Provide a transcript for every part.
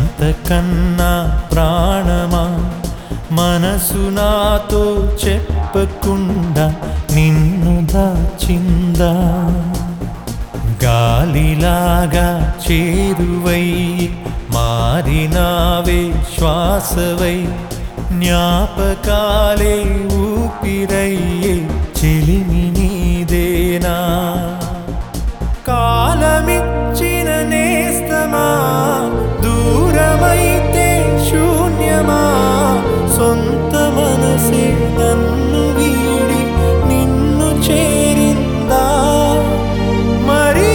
అంతకన్నా ప్రాణమా మనసు నాతో చెప్పకుండా నిన్ను దాచిందా గాలిలాగా చేరువై మారినావే శ్వాసవై జ్ఞాపకాలే ఊపిరయ్యే చెలిమి నీదేనా కాలమిచ్చిన నేస్తమా దూరమైతే శూన్యమా సొంత మనసే నన్ను వీడి నిన్ను చేరిందా మరీ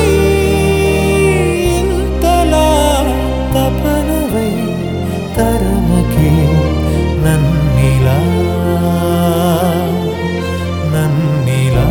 ఇంతలా తపనవై తరమకే నన్నిలా నన్నిలా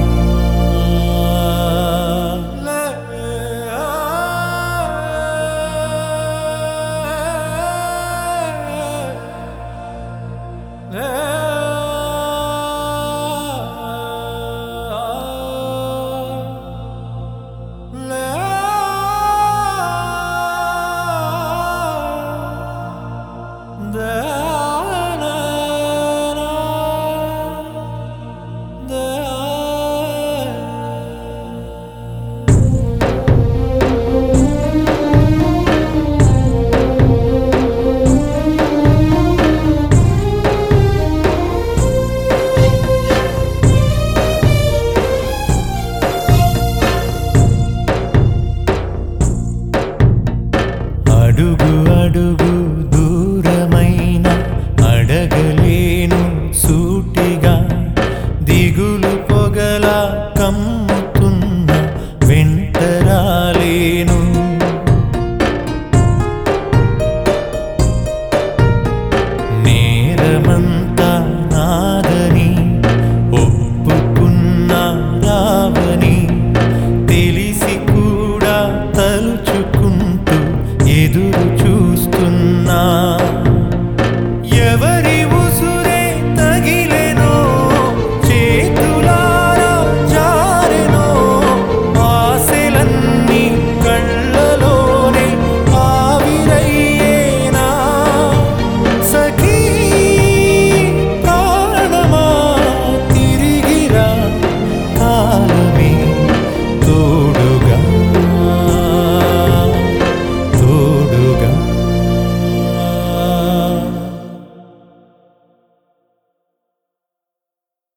అడుగు అడుగు దూరమైన అడగలేను సూటిగా దిగులు పొగల కమ్ముతున్న వెంటరాలేను నేరమంత